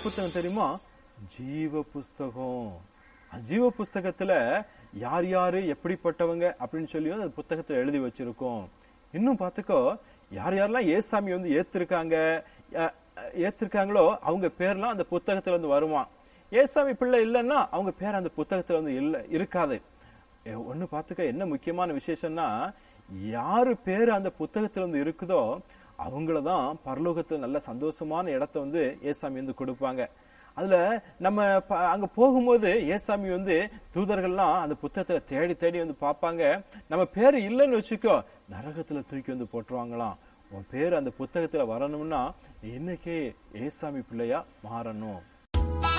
புத்தகம் தெரியுமா ஜீவ புஸ்தகம் அந்த ஜீவ புஸ்தகத்துல யார் யாரு எப்படிப்பட்டவங்க அப்படின்னு சொல்லி அந்த புத்தகத்துல எழுதி வச்சிருக்கோம் இன்னும் பார்த்துக்கோ யார் யாரெல்லாம் ஏசாமி வந்து ஏத்திருக்காங்க அஹ், அஹ், ஏத்திருக்காங்களோ அவங்க பேர்லாம் அந்த புத்தகத்துல வந்து வருவான் ஏசாமி பிள்ளை இல்லைன்னா அவங்க பேர் அந்த புத்தகத்துல வந்து இல்ல இருக்காது எ- ஒண்ணு பார்த்துக்க என்ன முக்கியமான விசேஷம்னா யாரு பேர் அந்த புத்தகத்துல வந்து இருக்குதோ அவங்கள தான் பரலோகத்துல நல்ல சந்தோஷமான இடத்த வந்து ஏசாமி வந்து கொடுப்பாங்க அதுல நம்ம ப- அங்க போகும்போது ஏசாமி வந்து தூதர்கள்லாம் அந்த புத்தகத்துல தேடி தேடி வந்து பார்ப்பாங்க நம்ம பேர் இல்லைன்னு வச்சுக்கோ நரகத்துல தூக்கி வந்து போட்டுருவாங்களாம் உன் பேர் அந்த புத்தகத்துல வரணும்னா இன்னைக்கே ஏசாமி பிள்ளையா மாறணும்